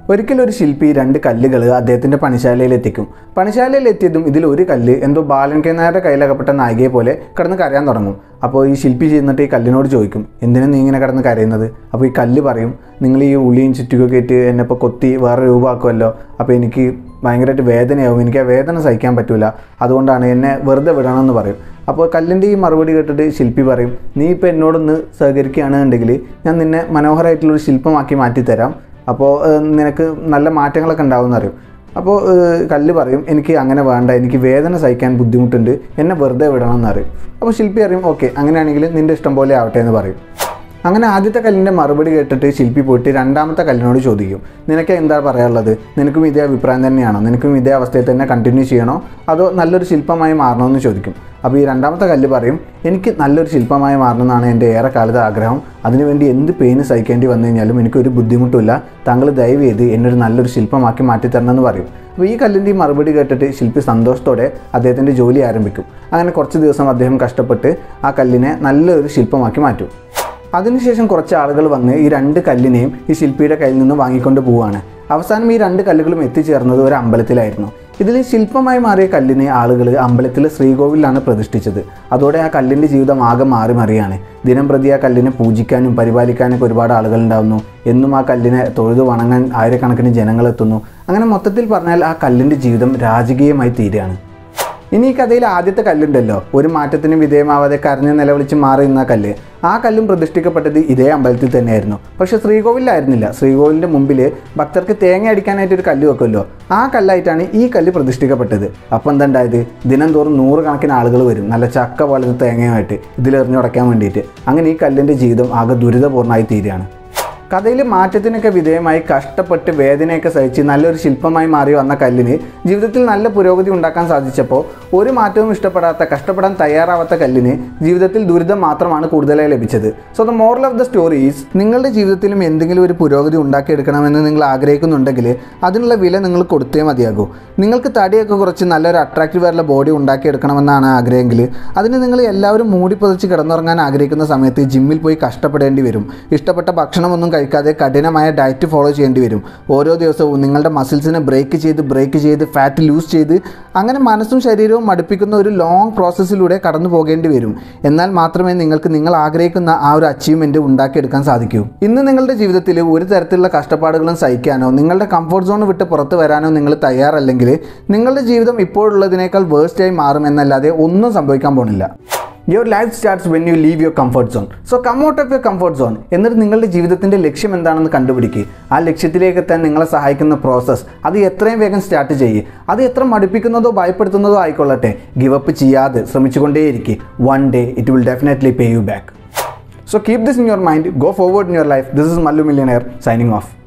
ഒരിക്കലും ഒരു ശില്പി രണ്ട് കല്ലുകൾ അദ്ദേഹത്തിൻ്റെ പണിശാലയിൽ എത്തിക്കും പണിശാലയിൽ എത്തിയതും ഇതിൽ ഒരു കല്ല് എന്തോ ബാലൻ കെ നായരുടെ കയ്യിലകപ്പെട്ട നായികയെ പോലെ കിടന്ന് കരയാൻ തുടങ്ങും അപ്പോൾ ഈ ശില്പി ചെന്നിട്ട് ഈ കല്ലിനോട് ചോദിക്കും എന്തിനാ നീ ഇങ്ങനെ കിടന്ന് കരയുന്നത് അപ്പോൾ ഈ കല്ല് പറയും നിങ്ങൾ ഈ ഉള്ളിയും ചുറ്റുകൊക്കെ ഇട്ട് എന്നെ ഇപ്പോൾ കൊത്തി വേറെ രൂപമാക്കുമല്ലോ അപ്പോൾ എനിക്ക് ഭയങ്കരമായിട്ട് വേദനയാവും എനിക്ക് ആ വേദന സഹിക്കാൻ പറ്റില്ല അതുകൊണ്ടാണ് എന്നെ വെറുതെ വിടണമെന്ന് പറയും അപ്പോൾ കല്ലിൻ്റെ ഈ മറുപടി കേട്ടിട്ട് ശില്പി പറയും നീ ഇപ്പോൾ എന്നോടൊന്ന് സഹകരിക്കുകയാണെന്നുണ്ടെങ്കിൽ ഞാൻ നിന്നെ മനോഹരമായിട്ടുള്ളൊരു ശില്പമാക്കി മാറ്റിത്തരാം അപ്പോൾ ഏഹ്, നിനക്ക് നല്ല മാറ്റങ്ങളൊക്കെ ഉണ്ടാവുമെന്ന് അറിയും അപ്പോൾ ഏഹ്, കല്ല് പറയും എനിക്ക് അങ്ങനെ വേണ്ട എനിക്ക് വേദന സഹിക്കാൻ ബുദ്ധിമുട്ടുണ്ട് എന്നെ വെറുതെ വിടണം എന്ന് അറിയും അപ്പോൾ ശില്പി അറിയും ഓക്കെ അങ്ങനെയാണെങ്കിൽ നിൻ്റെ ഇഷ്ടം പോലെ ആവട്ടെ എന്ന് പറയും അങ്ങനെ ആദ്യത്തെ കല്ലിൻ്റെ മറുപടി കേട്ടിട്ട് ശില്പി പോയിട്ട് രണ്ടാമത്തെ കല്ലിനോട് ചോദിക്കും നിനക്ക് എന്താ പറയാനുള്ളത് നിനക്കും ഇതേ അഭിപ്രായം തന്നെയാണോ നിനക്കും ഇതേ അവസ്ഥയിൽ തന്നെ കണ്ടിന്യൂ ചെയ്യണോ അതോ നല്ലൊരു ശില്പമായി മാറണമെന്ന് ചോദിക്കും അപ്പോൾ ഈ രണ്ടാമത്തെ കല്ല് പറയും എനിക്ക് നല്ലൊരു ശില്പമായി മാറണമെന്നാണ് എൻ്റെ ഏറെ കാലത്തെ ആഗ്രഹം അതിനുവേണ്ടി എന്ത് പെയിന് സഹിക്കേണ്ടി വന്നു കഴിഞ്ഞാലും എനിക്കൊരു ബുദ്ധിമുട്ടില്ല താങ്കൾ ദയവ് ചെയ്ത് എന്നൊരു നല്ലൊരു ശില്പമാക്കി മാറ്റിത്തരണമെന്ന് പറയും അപ്പോൾ ഈ കല്ലിൻ്റെ ഈ മറുപടി കേട്ടിട്ട് ശില്പി സന്തോഷത്തോടെ അദ്ദേഹത്തിൻ്റെ ജോലി ആരംഭിക്കും അങ്ങനെ കുറച്ച് ദിവസം അദ്ദേഹം കഷ്ടപ്പെട്ട് ആ കല്ലിനെ നല്ലൊരു ശില്പമാക്കി മാറ്റും അതിനുശേഷം കുറച്ച് ആളുകൾ വന്ന് ഈ രണ്ട് കല്ലിനെയും ഈ ശില്പിയുടെ കയ്യിൽ നിന്ന് വാങ്ങിക്കൊണ്ട് പോവുകയാണ് അവസാനം ഈ രണ്ട് കല്ലുകളും എത്തിച്ചേർന്നത് ഒരു അമ്പലത്തിലായിരുന്നു ഇതിൽ ശില്പമായി മാറിയ കല്ലിനെ ആളുകൾ അമ്പലത്തിലെ ശ്രീകോവിലാണ് പ്രതിഷ്ഠിച്ചത് അതോടെ ആ കല്ലിൻ്റെ ജീവിതം ആകെ മാറി മറിയാണ് ദിനം പ്രതി ആ കല്ലിനെ പൂജിക്കാനും പരിപാലിക്കാനൊക്കെ ഒരുപാട് ആളുകൾ ഉണ്ടാവുന്നു എന്നും ആ കല്ലിനെ തൊഴുതു വണങ്ങാൻ ആയിരക്കണക്കിന് ജനങ്ങൾ എത്തുന്നു അങ്ങനെ മൊത്തത്തിൽ പറഞ്ഞാൽ ആ കല്ലിൻ്റെ ജീവിതം രാജകീയമായി തീരുകയാണ് ഇനി ഈ കഥയിൽ ആദ്യത്തെ കല്ലുണ്ടല്ലോ ഒരു മാറ്റത്തിനും വിധേയമാവാതെ കരഞ്ഞ് നിലവിളിച്ച് മാറി നിന്ന കല്ല് ആ കല്ലും പ്രതിഷ്ഠിക്കപ്പെട്ടത് ഇതേ അമ്പലത്തിൽ തന്നെയായിരുന്നു പക്ഷേ ശ്രീകോവിലായിരുന്നില്ല ശ്രീകോവിലിൻ്റെ മുമ്പിൽ ഭക്തർക്ക് തേങ്ങ അടിക്കാനായിട്ട് ഒരു കല്ല് വെക്കുമല്ലോ ആ കല്ലായിട്ടാണ് ഈ കല്ല് പ്രതിഷ്ഠിക്കപ്പെട്ടത് അപ്പം എന്താ ഉണ്ടായത് ദിനം തോറും നൂറുകണക്കിന് ആളുകൾ വരും നല്ല ചക്ക പോലത്തെ തേങ്ങയുമായിട്ട് ഇതിലെറിഞ്ഞുടയ്ക്കാൻ വേണ്ടിയിട്ട് അങ്ങനെ ഈ കല്ലിൻ്റെ ജീവിതം ആകെ ദുരിതപൂർണ്ണമായി തീരുകയാണ് കഥയിൽ മാറ്റത്തിനൊക്കെ വിധേയമായി കഷ്ടപ്പെട്ട് വേദനയൊക്കെ സഹിച്ച് നല്ലൊരു ശില്പമായി മാറി വന്ന കല്ലിന് ജീവിതത്തിൽ നല്ല പുരോഗതി ഉണ്ടാക്കാൻ സാധിച്ചപ്പോൾ ഒരു മാറ്റവും ഇഷ്ടപ്പെടാത്ത കഷ്ടപ്പെടാൻ തയ്യാറാവാത്ത കല്ലിന് ജീവിതത്തിൽ ദുരിതം മാത്രമാണ് കൂടുതലായി ലഭിച്ചത് so the moral of the story is നിങ്ങളുടെ ജീവിതത്തിലും എന്തെങ്കിലും ഒരു പുരോഗതി ഉണ്ടാക്കിയെടുക്കണമെന്ന് നിങ്ങൾ ആഗ്രഹിക്കുന്നുണ്ടെങ്കിൽ അതിനുള്ള വില നിങ്ങൾ കൊടുത്തേ മതിയാകൂ നിങ്ങൾക്ക് തടിയൊക്കെ കുറച്ച് നല്ലൊരു അട്രാക്റ്റീവ് ആയിട്ടുള്ള ബോഡി ഉണ്ടാക്കിയെടുക്കണമെന്നാണ് ആഗ്രഹമെങ്കിൽ അതിന് നിങ്ങൾ എല്ലാവരും മൂടി പൊതിച്ച് കിടന്നുറങ്ങാൻ ആഗ്രഹിക്കുന്ന സമയത്ത് ജിമ്മിൽ പോയി കഷ്ടപ്പെടേണ്ടി വരും ഇഷ്ടപ്പെട്ട ഭക്ഷണമൊന്നും കഴിക്കാതെ കഠിനമായ ഡയറ്റ് ഫോളോ ചെയ്യേണ്ടി വരും ഓരോ ദിവസവും നിങ്ങളുടെ മസിൽസിനെ ബ്രേക്ക് ചെയ്ത് ബ്രേക്ക് ചെയ്ത് ഫാറ്റ് ലൂസ് ചെയ്ത് അങ്ങനെ മനസ്സും ശരീരവും മടുപ്പിക്കുന്ന ഒരു ലോങ് പ്രോസസ്സിലൂടെ കടന്നു പോകേണ്ടി വരും എന്നാൽ മാത്രമേ നിങ്ങൾക്ക് നിങ്ങൾ ആഗ്രഹിക്കുന്ന ആ ഒരു അച്ചീവ്മെൻറ്റ് ഉണ്ടാക്കിയെടുക്കാൻ സാധിക്കൂ ഇന്ന് നിങ്ങളുടെ ജീവിതത്തിൽ ഒരു തരത്തിലുള്ള കഷ്ടപ്പാടുകളും സഹിക്കാനോ നിങ്ങളുടെ കംഫർട്ട് സോൺ വിട്ട് പുറത്ത് വരാനോ നിങ്ങൾ തയ്യാറല്ലെങ്കിൽ നിങ്ങളുടെ ജീവിതം ഇപ്പോഴുള്ളതിനേക്കാൾ വേഴ്സ്റ്റായി മാറുമെന്നല്ലാതെ ഒന്നും സംഭവിക്കാൻ പോണില്ല your life starts when you leave your comfort zone so come out of your comfort zone എന്നിട്ട് നിങ്ങളുടെ ജീവിതത്തിൻ്റെ ലക്ഷ്യം എന്താണെന്ന് കണ്ടുപിടിക്കുക ആ ലക്ഷ്യത്തിലേക്ക് എത്താൻ നിങ്ങളെ സഹായിക്കുന്ന പ്രോസസ്സ് അത് എത്രയും വേഗം സ്റ്റാർട്ട് ചെയ്യുക അത് എത്ര മടുപ്പിക്കുന്നതോ ഭയപ്പെടുത്തുന്നതോ ആയിക്കൊള്ളട്ടെ ഗിവ് അപ്പ് ചെയ്യാതെ ശ്രമിച്ചുകൊണ്ടേയിരിക്കുക one day it will definitely pay you back so keep this in your mind go forward in your life this is Mallu millionaire signing of